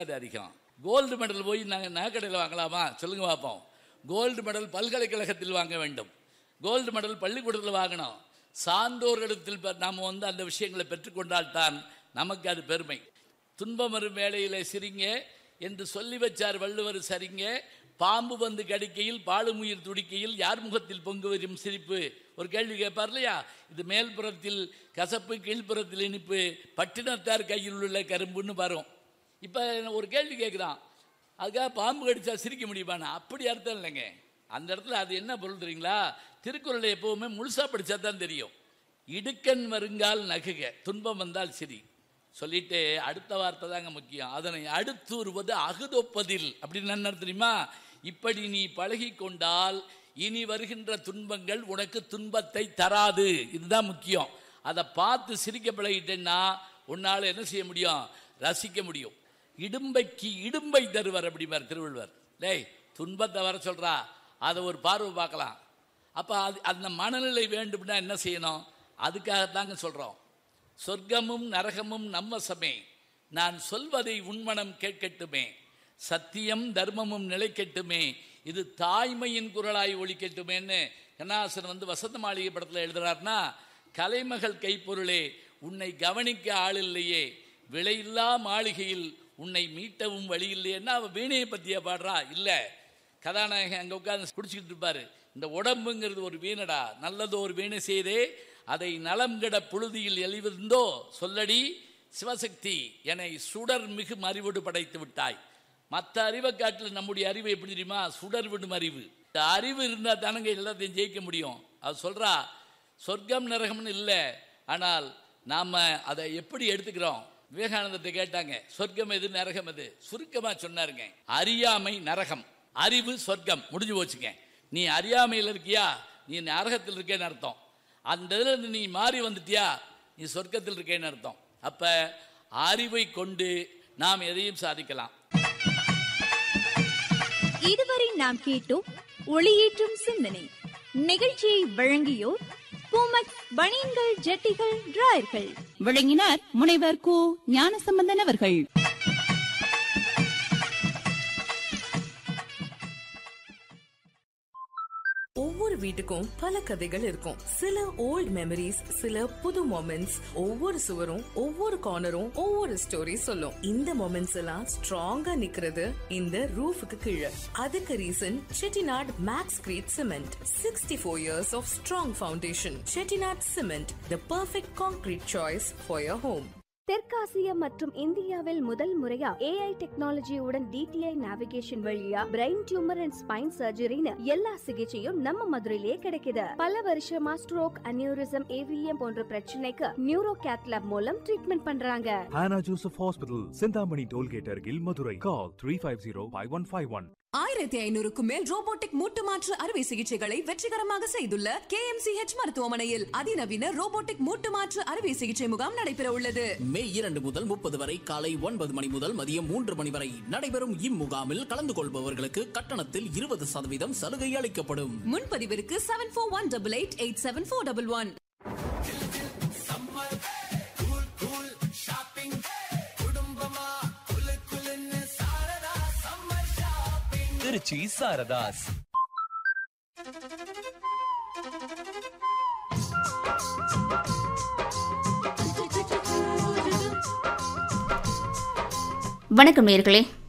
அது அதிகம் gold medal போய் நாங்கள் நகைக்கடையில் வாங்கலாமா சொல்லுங்க பார்ப்போம் கோல்டு மெடல் பல்கலைக்கழகத்தில் வாங்க வேண்டும் கோல்டு மெடல் பள்ளிக்கூடத்தில் வாங்கணும் சான்றோர்களிடத்தில் பெ- நாம் வந்து அந்த விஷயங்களை பெற்றுக்கொண்டால்தான் நமக்கு அது பெருமை துன்பம் வரும் வேளையிலே சிரிங்க என்று சொல்லி வச்சார் வள்ளுவர் சரிங்க பாம்பு வந்து கடிக்கையில் பாலுமுயிர் துடிக்கையில் யார் முகத்தில் பொங்கு வரும் சிரிப்பு ஒரு கேள்வி கேட்பார் இல்லையா இது மேல்புறத்தில் கசப்பு கீழ்ப்புறத்தில் இனிப்பு பட்டினத்தார் கையில் உள்ள கரும்புன்னு வரும் இப்போ ஒரு கேள்வி கேட்குறான் அதுக்காக பாம்பு கடிச்சா சிரிக்க முடியுமாண்ணா அப்படி அர்த்தம் இல்லைங்க அந்த இடத்துல அது என்ன பொருள் தெரியுங்களா திருக்குறளை எப்பவுமே முழுசா படிச்சா தான் தெரியும் இடுக்கண் வருங்கால் நகுக துன்பம் வந்தால் சிரி சொல்லிட்டு அடுத்த வார்த்தை தாங்க முக்கியம் அதனை அடுத்துருவது அகுதொப்பதில் அப்படின்னு என்ன அர்த்தம் தெரியுமா இப்படி நீ பழகி கொண்டால் இனி வருகின்ற துன்பங்கள் உனக்கு துன்பத்தை தராது இதுதான் முக்கியம் அதை பார்த்து சிரிக்க பழகிட்டேன்னா உன்னால் என்ன செய்ய முடியும் ரசிக்க முடியும் இடும்பைக்கு இடும்பை தருவர் அப்படிம்பார் திருவள்ளுவர் டேய் துன்பத்தை வர சொல்றா அதை ஒரு பார்வை பார்க்கலாம் அப்போ அது அந்த மனநிலை வேண்டும்னா என்ன செய்யணும் அதுக்காகத்தாங்க சொல்கிறோம் சொர்க்கமும் நரகமும் நம்மசமே நான் சொல்வதை உண்மனம் கேட்கட்டுமே சத்தியம் தர்மமும் நிலைக்கட்டுமே இது தாய்மையின் குரலாய் ஒழிக்கட்டுமேன்னு கண்ணாசன் வந்து வசந்த மாளிகை படத்தில் எழுதுறாருன்னா கலைமகள் கைப்பொருளே உன்னை கவனிக்க ஆள் இல்லையே விலையில்லா மாளிகையில் உன்னை மீட்டவும் வழி இல்லையேன்னா அவ வீணையை பற்றியா பாடுறா இல்லை கதாநாயகன் அங்கே உட்கார்ந்து குடிச்சிக்கிட்டு இருப்பாரு இந்த உடம்புங்கிறது ஒரு வீணடா நல்லது ஒரு வீணை செய்தே அதை நலம் கெட புழுதியில் எளிவந்தோ சொல்லடி சிவசக்தி என்னை சுடர் மிகு அறிவோடு படைத்து விட்டாய் மற்ற அறிவை காட்டில் நம்முடைய அறிவு எப்படி தெரியுமா சுடர் விடும் அறிவு இந்த அறிவு இருந்தால் தானங்க எல்லாத்தையும் ஜெயிக்க முடியும் அது சொல்றா சொர்க்கம் நரகம்னு இல்லை ஆனால் நாம் அதை எப்படி எடுத்துக்கிறோம் விவேகானந்தத்தை கேட்டாங்க சொர்க்கம் எது நரகம் எது சுருக்கமாக சொன்னாருங்க அறியாமை நரகம் அறிவு சொர்க்கம் முடிஞ்சு போச்சுங்க நீ அறியாமையில் இருக்கியா நீ நரகத்தில் இருக்கேன்னு அர்த்தம் அந்த இதில் இருந்து நீ மாறி வந்துட்டியா நீ சொர்க்கத்தில் இருக்கேன்னு அர்த்தம் அப்ப அறிவை கொண்டு நாம் எதையும் சாதிக்கலாம் இதுவரை நாம் கேட்டோம் ஒளியேற்றும் சிந்தனை நிகழ்ச்சியை வழங்கியோர் பூமக் பனியன்கள் ஜட்டிகள் டிராயர்கள் விளங்கினார் முனைவர் கு ஞானசம்பந்தன் அவர்கள் ஒவ்வொரு வீட்டுக்கும் பல கதைகள் இருக்கும் சில ஓல்ட் மெமரிஸ் சில புது மொமெண்ட்ஸ் ஒவ்வொரு சுவரும் ஒவ்வொரு கார்னரும் ஒவ்வொரு ஸ்டோரி சொல்லும் இந்த மொமெண்ட்ஸ் எல்லாம் ஸ்ட்ராங்கா நிக்கிறது இந்த ரூஃபுக்கு கீழே அதுக்கு reason Chettinad maxcrete cement sixty four years of strong foundation Chettinad cement the perfect concrete choice for your home தெற்காசிய மற்றும் இந்தியாவில் முதல் முறையா ஏஐ டெக்னாலஜியுடன் டிடிஐ நேவிகேஷன் வழியா பிரெயின் டியூமர் அண்ட் ஸ்பைன் சர்ஜரின்னு எல்லா சிகிச்சையும் நம்ம மதுரையிலே கிடைக்குது பல வருஷமா ஸ்ட்ரோக் அனியூரிசம் ஏவிஎம் போன்ற பிரச்சனைக்கு நியூரோ கேத்லாப் மூலம் ட்ரீட்மெண்ட் பண்றாங்க Hannah Joseph Hospital, Sindhamani Tollgate Argil, Madurai. Call 350-5151. ஆயிரத்தி ஐநூறுக்கும் மேல் ரோபோட்டிக் மூட்டு மாற்று அறுவை சிகிச்சைகளை வெற்றிகரமாக செய்துள்ள கே மருத்துவமனையில் அதிநவீன ரோபோட்டிக் மூட்டு மாற்று அறுவை சிகிச்சை முகாம் நடைபெற உள்ளது மே இரண்டு முதல் முப்பது வரை காலை ஒன்பது மணி முதல் மதியம் மூன்று மணி வரை நடைபெறும் இம்முகாமில் கலந்து கொள்பவர்களுக்கு கட்டணத்தில் இருபது சதவீதம் சலுகை அளிக்கப்படும் முன்பதிவிற்கு seven four one double eight eight seven four double one Trichy Saradhas வணக்கம் நேர்களே